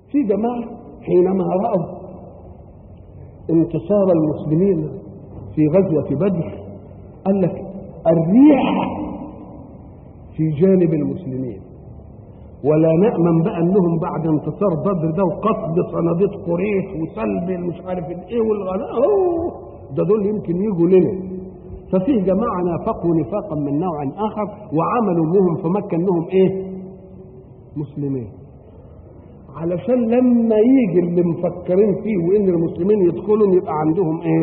في جماعة حينما رأوا انتصار المسلمين في غزوة بدر قال لك الريح في جانب المسلمين ولا نأمن بقى انهم بعد انتصار بدر ده وقصد صناديق قريش وسلب مش عارف الايه والغلاء أوه ده دول يمكن يجوا لنا ففي جماعة نافقوا نفاقا من نوع آخر وعملوا بهم في مكة انهم ايه مسلمين علشان لما يجي اللي مفكرين فيه وان المسلمين يدخلوا يبقى عندهم ايه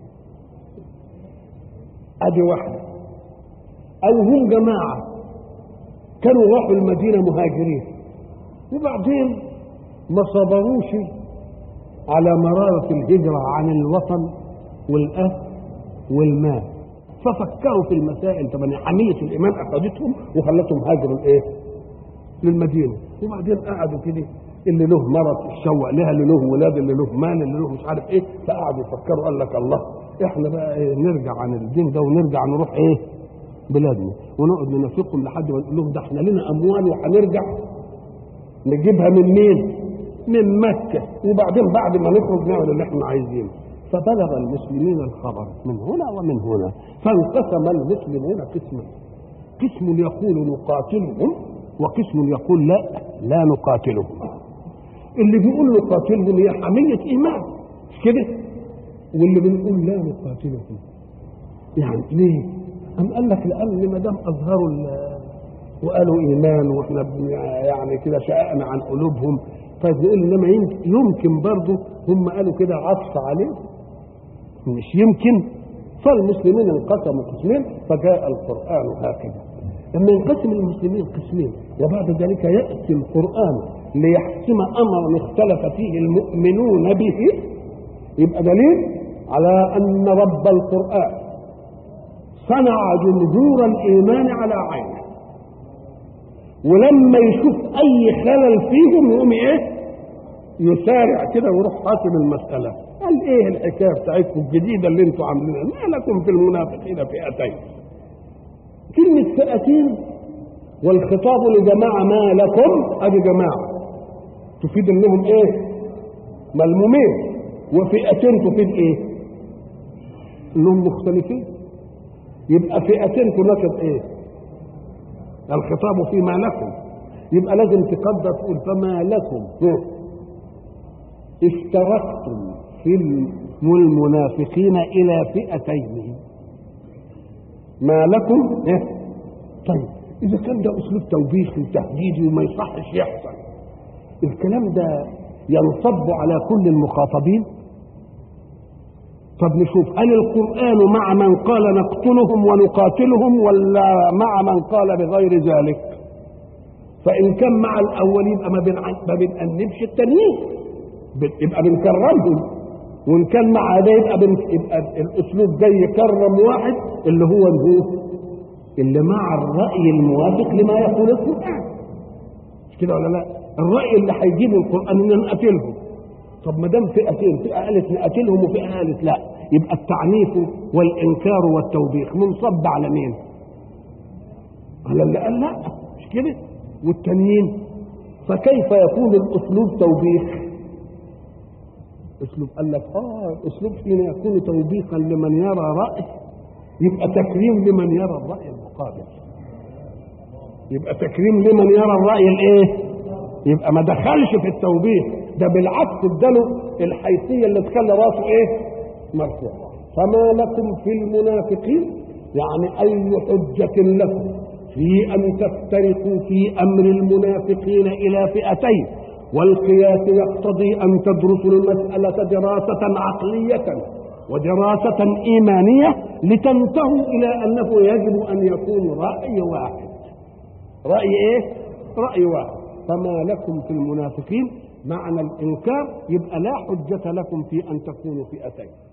ادي واحده او هم جماعه كانوا راحوا المدينه مهاجرين وبعدين ما صبروش على مرارة الهجرة عن الوطن والأهل والمال ففكروا في المسائل طبعا حمية الإيمان أخذتهم وخلتهم هاجروا الإيه؟ للمدينة وبعدين قعدوا كده اللي له مرض يتشوق لها اللي له ولاد اللي له مال اللي له مش عارف ايه فقعدوا يفكروا قال لك الله احنا بقى إيه نرجع عن الدين ده ونرجع نروح ايه بلادنا ونقعد ننافقهم لحد ما نقول لهم ده احنا لنا اموال وهنرجع نجيبها من مين؟ من مكة وبعدين بعد ما نخرج نعمل اللي احنا عايزينه فبلغ المسلمين الخبر من هنا ومن هنا فانقسم المسلمون قسما قسم يقول نقاتلهم وقسم يقول لا لا نقاتلهم اللي بيقول نقاتلهم هي حمية إيمان مش كده واللي بنقول لا نقاتلهم يعني ليه أم قال لك لأن ما دام أظهروا وقالوا إيمان وإحنا يعني كده شققنا عن قلوبهم طيب نقول إنما يمكن برضه هم قالوا كده عطف عليه مش يمكن فالمسلمين انقسموا قسمين فجاء القرآن هكذا لما ينقسم المسلمين قسمين وبعد ذلك يأتي القرآن ليحسم أمرا اختلف فيه المؤمنون به يبقى دليل على أن رب القرآن صنع جمهور الإيمان على عينه ولما يشوف أي خلل فيهم يقوم إيه؟ يسارع كده ويروح حاسم المسألة قال إيه الحكاية بتاعتكم الجديدة اللي أنتم عاملينها؟ ما لكم في المنافقين فئتين كلمة فئتين والخطاب لجماعة ما لكم أدي جماعة تفيد انهم ايه ملمومين وفئتين تفيد ايه انهم مختلفين يبقى فئتين تناسب ايه الخطاب فيما لكم يبقى لازم تقدر تقول فما لكم اشتركتم في المنافقين الى فئتين ما لكم إيه؟ طيب اذا كان ده اسلوب توبيخي وتهديدي وما يصحش يحصل الكلام ده ينصب على كل المخاطبين طب نشوف هل القرآن مع من قال نقتلهم ونقاتلهم ولا مع من قال بغير ذلك فإن كان مع الأول يبقى ما, بنع... ما بنأنبش التانيين يبقى بنكرمهم وإن كان مع ده يبقى, بن... يبقى الأسلوب جاي يكرم واحد اللي هو هو اللي مع الرأي الموافق لما يقول القرآن مش كده ولا لا؟ الرأي اللي هيجيبه القرآن إن نقتلهم طب ما دام فئتين فئة قالت نقتلهم وفئة قالت لا يبقى التعنيف والإنكار والتوبيخ منصب على مين؟ على اللي قال لا مش كده؟ والتانيين فكيف يكون الأسلوب توبيخ؟ أسلوب قال لك آه أسلوب حين يكون توبيخا لمن يرى رأي يبقى تكريم لمن يرى الرأي المقابل يبقى تكريم لمن يرى الرأي الإيه؟ يبقى ما دخلش في التوبيخ ده بالعكس اداله الحيثيه اللي تخلي راسه ايه؟ مرفوع فما لكم في المنافقين يعني اي حجه لكم في ان تفترقوا في امر المنافقين الى فئتين والقياس يقتضي ان تدرسوا المساله دراسه عقليه ودراسه ايمانيه لتنتهوا الى انه يجب ان يكون راي واحد راي ايه؟ راي واحد فما لكم في المنافقين معنى الإنكار يبقى لا حجة لكم في أن تكونوا فئتين